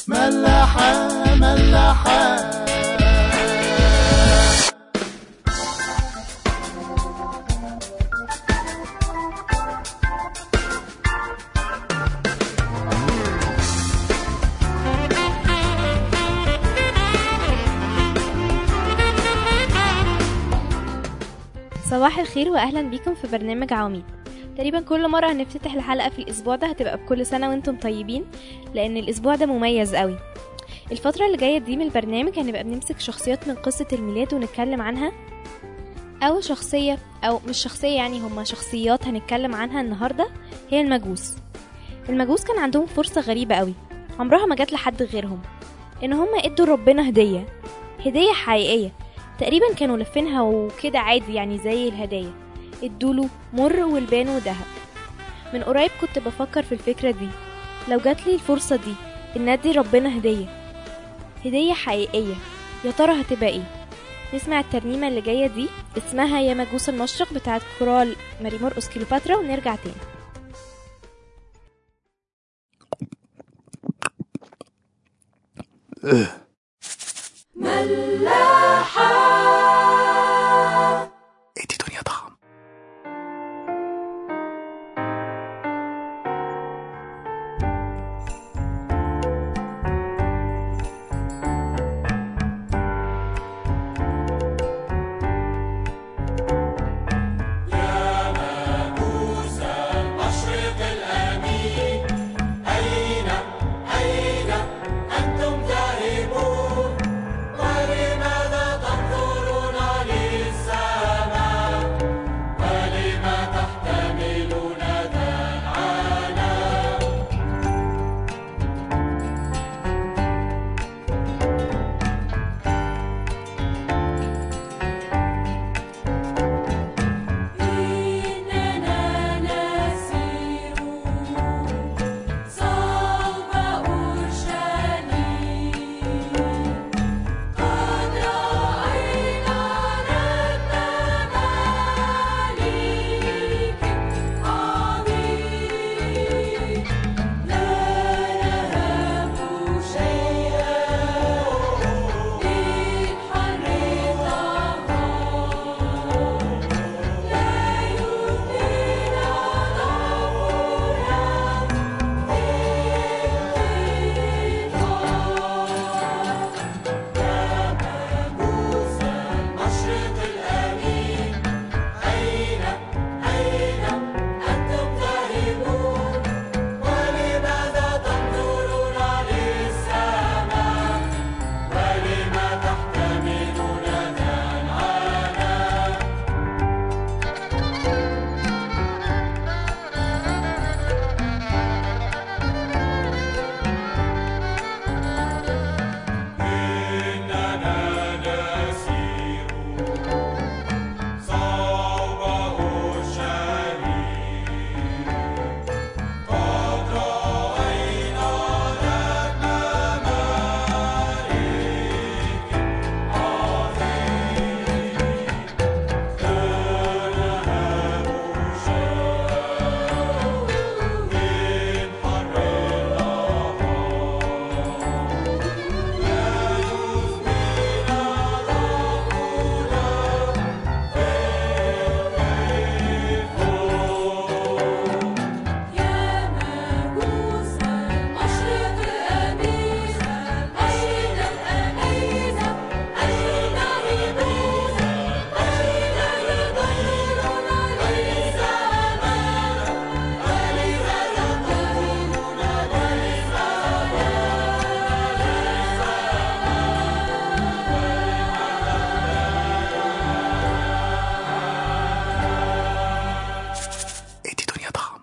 ملاحة ملاحة صباح الخير واهلا بيكم في برنامج عواميد تقريبا كل مرة هنفتتح الحلقة في الأسبوع ده هتبقى بكل سنة وانتم طيبين لأن الأسبوع ده مميز قوي الفترة اللي جاية دي من البرنامج هنبقى بنمسك شخصيات من قصة الميلاد ونتكلم عنها أول شخصية أو مش شخصية يعني هما شخصيات هنتكلم عنها النهاردة هي المجوس المجوس كان عندهم فرصة غريبة قوي عمرها ما جات لحد غيرهم إن هما ادوا ربنا هدية هدية حقيقية تقريبا كانوا لفينها وكده عادي يعني زي الهدايا ادوله مر والبان وذهب من قريب كنت بفكر في الفكرة دي لو جاتلي الفرصة دي ان ادي ربنا هدية هدية حقيقية يا ترى هتبقى ايه نسمع الترنيمة اللي جاية دي اسمها يا مجوس المشرق بتاعت كورال ماري مرقس كيلوباترا ونرجع تاني ادي دنيا طعم إننا نسير صوب أورشليم قد رأينا رب مليك عظيم لا نهاب شيئا إن حررناها لا يثنينا ضعفنا مشرق الأمين أين أين أنتم ذاهبون ولماذا تنظرون للسماء ولما تحتملون ذنعانا إننا نسير صوب أورشليم قد رأينا رب مليك عظيم لا نهاب شيئا إن حررناها يا مجوس المشرق الأمين أين الأمين أين هبوس أين يضلون للسماء ولماذا تهينون ادي دنيا طعم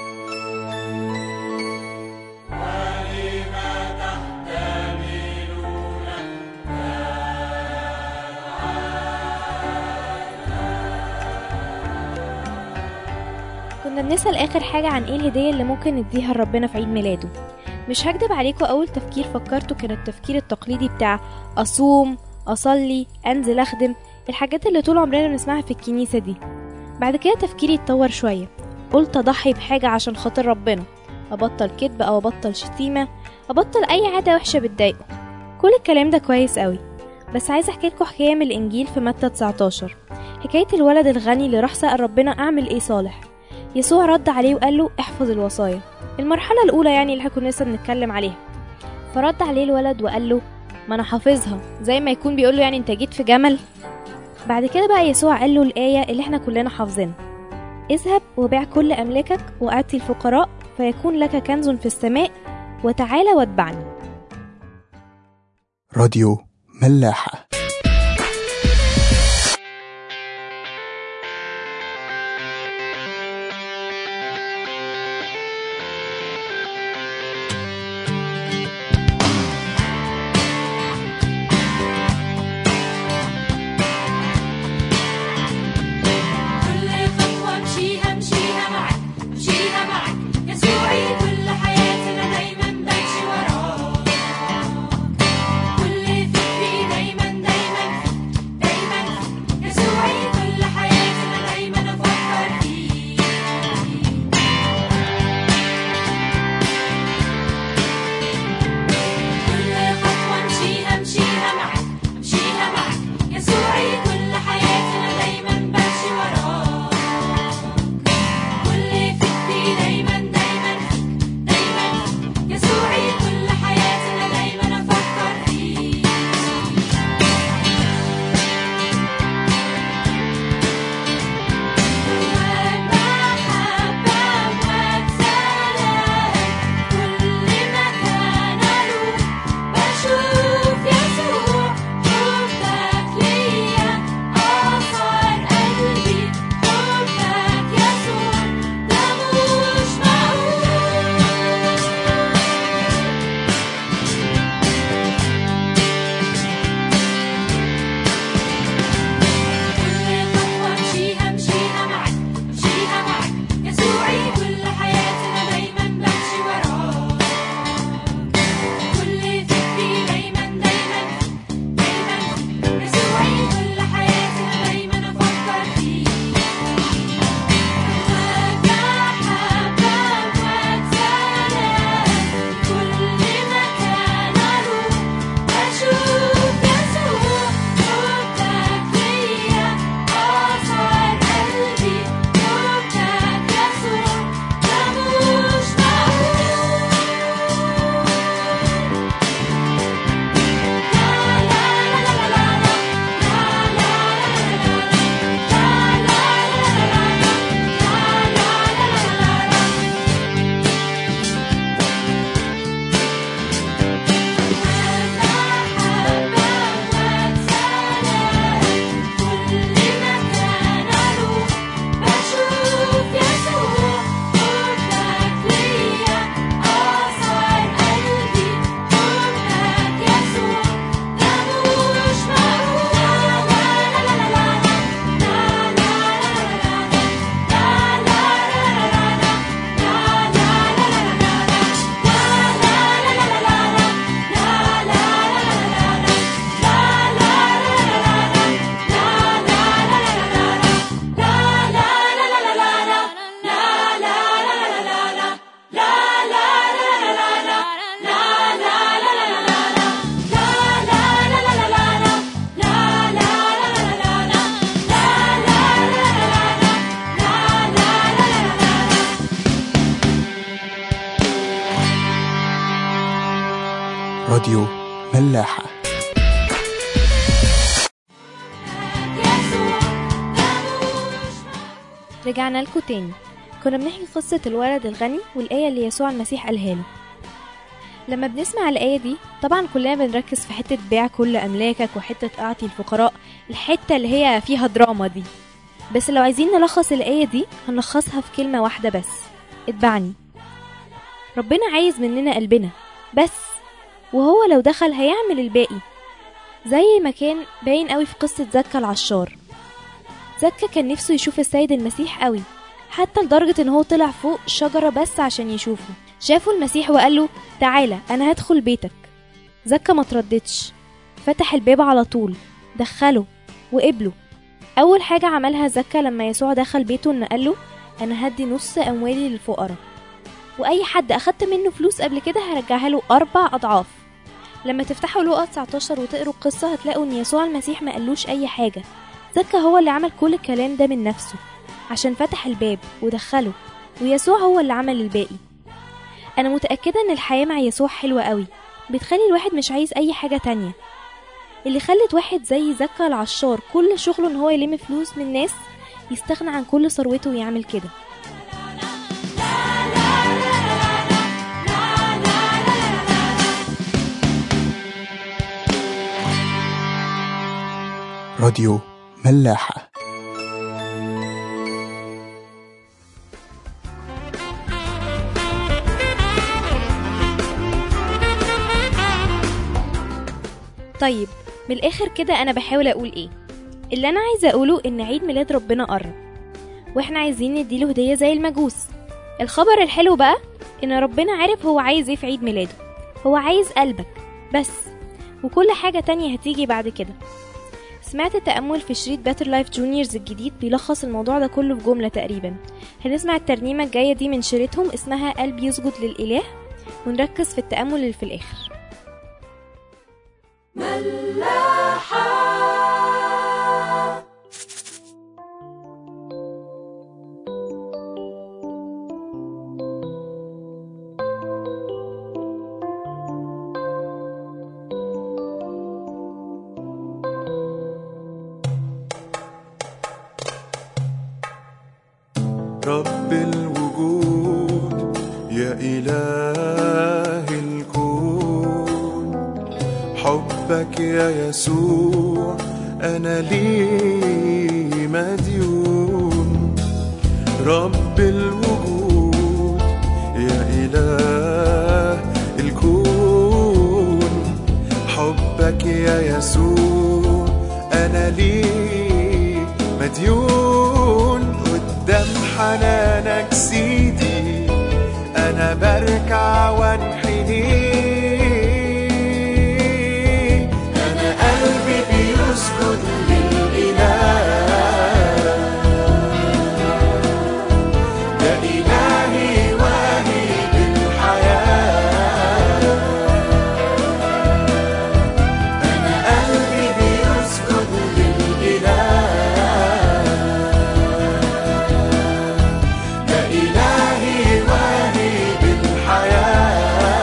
كنا بنسأل آخر حاجة عن ايه الهدية اللي ممكن نديها لربنا في عيد ميلاده مش هكدب عليكم أول تفكير فكرته كان التفكير التقليدي بتاع أصوم أصلي أنزل أخدم الحاجات اللي طول عمرنا بنسمعها في الكنيسة دي بعد كده تفكيري اتطور شوية قلت أضحي بحاجة عشان خاطر ربنا أبطل كذب أو أبطل شتيمة أبطل أي عادة وحشة بتضايقه كل الكلام ده كويس قوي بس عايزة أحكي لكم حكاية من الإنجيل في متى 19 حكاية الولد الغني اللي راح سأل ربنا أعمل إيه صالح يسوع رد عليه وقال له احفظ الوصايا المرحلة الأولى يعني اللي احنا كنا لسه بنتكلم عليها فرد عليه الولد وقال له ما أنا حافظها زي ما يكون بيقول له يعني أنت جيت في جمل بعد كده بقى يسوع قال له الآية اللي احنا كلنا حافظينها اذهب وبيع كل أملاكك وآتي الفقراء فيكون لك كنز في السماء وتعالى واتبعني راديو ملاحة كل خطوة امشيها امشيها معك امشيها معك يسوعي كل حياتنا دايما بمشي وراك كل فكري دايما دايما دايما يسوعي كل حياتنا دايما افكر فيك كل خطوة امشيها امشيها معك امشيها معك يسوعي كل حياتنا دايما بمشي وراك كل فكري دايما دايما دايما يسوعي كل حياتنا دايما افكر فيك محبة وسلام كل مكان أروح بشوف يسوع حبك ليا أثر قلبي حبك يسوع ده مش معقول كل خطوة امشيها امشيها معك امشيها معك يسوعي كل حياتنا دايما بمشي وراك كل فكري دايما دايما دايما يسوعي كل حياتنا دايما افكر فيك محبة وسلام كل مكان اروح بشوف يسوع حبك ليا أثر قلبي حبك يسوع ده مش معقول بشوف يسوع حبك ليا أثر قلبي حبك يسوع ده مش معقول لا لا لا لا راديو ملاحة رجعنا لكم تاني كنا بنحكي قصة الولد الغني والآية اللي يسوع المسيح قالها له لما بنسمع الآية دي طبعا كلنا بنركز في حتة بيع كل أملاكك وحتة أعطي الفقراء الحتة اللي هي فيها دراما دي بس لو عايزين نلخص الآية دي هنلخصها في كلمة واحدة بس اتبعني ربنا عايز مننا قلبنا بس وهو لو دخل هيعمل الباقي زي ما كان باين قوي في قصة زكا العشار زكا كان نفسه يشوف السيد المسيح قوي حتى لدرجة ان هو طلع فوق شجرة بس عشان يشوفه شافه المسيح وقال له تعالى انا هدخل بيتك زكا ما ترددش فتح الباب على طول دخله وقبله اول حاجة عملها زكا لما يسوع دخل بيته ان قال له انا هدي نص اموالي للفقراء واي حد اخدت منه فلوس قبل كده هرجعها له اربع اضعاف لما تفتحوا لقا 19 وتقروا القصة هتلاقوا ان يسوع المسيح ما قالوش اي حاجة زكا هو اللي عمل كل الكلام ده من نفسه عشان فتح الباب ودخله ويسوع هو اللي عمل الباقي انا متأكدة ان الحياة مع يسوع حلوة قوي بتخلي الواحد مش عايز اي حاجة تانية اللي خلت واحد زي زكا العشار كل شغله ان هو يلم فلوس من الناس يستغنى عن كل ثروته ويعمل كده راديو ملاحة طيب من الاخر كده انا بحاول اقول ايه اللي انا عايزه اقوله ان عيد ميلاد ربنا قرب واحنا عايزين نديله هديه زي المجوس الخبر الحلو بقى ان ربنا عارف هو عايز ايه في عيد ميلاده هو عايز قلبك بس وكل حاجه تانية هتيجي بعد كده سمعت تأمل في شريط باتر لايف جونيورز الجديد بيلخص الموضوع ده كله في جملة تقريبا هنسمع الترنيمة الجاية دي من شريطهم اسمها قلب يسجد للإله ونركز في التأمل اللي في الآخر رب الوجود يا إله الكون حبك يا يسوع أنا لي مديون رب الوجود يا إله الكون حبك يا يسوع أنا لي مديون قدام حنانك سيدي أنا بركع وانحني أنا قلبي بيسجد للإله يا إلهي واهب الحياة أنا قلبي بيسجد للإله يا إلهي واهب الحياة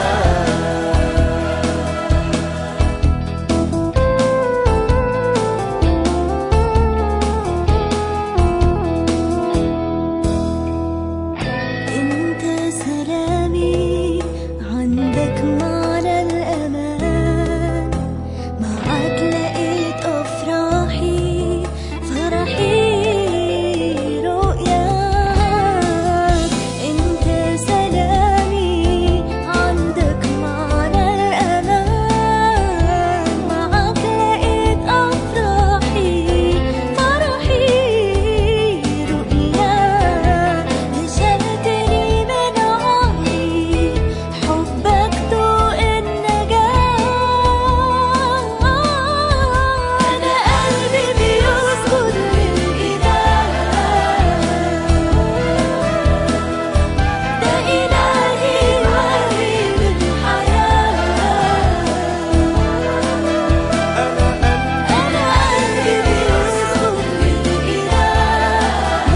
انت سلامي عندك معنى الامان معاك لقيت افراحي فرحي رؤياك انت سلامي عندك معنى الامان معاك لقيت افراحي فرحي رؤياك نشلتني من عمري حبك ضوء النجاة أنا قلبي بيسجد للإله ده إلهي واهب الحياة أنا قلبي بيسجد للإله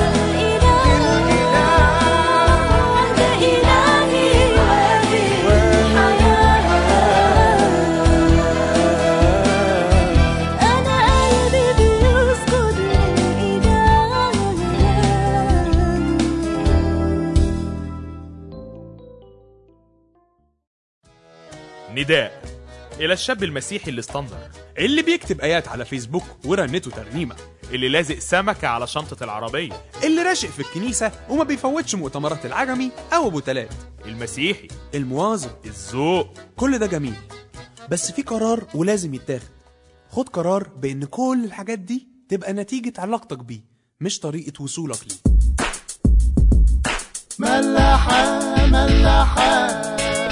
للإله ده إلهي واهب الحياة أنا قلبي بيسجد للإله نداء إلى الشاب المسيحي الاسطندر اللي بيكتب ايات على فيسبوك ورنته ترنيمه اللي لازق سمكة على شنطة العربية اللي راشق في الكنيسه وما بيفوتش مؤتمرات العجمي او ابو تلات المسيحي المواظب الذوق كل ده جميل بس في قرار ولازم يتاخد خد قرار بان كل الحاجات دي تبقى نتيجه علاقتك بيه مش طريقه وصولك ليه ملاحة ملاحة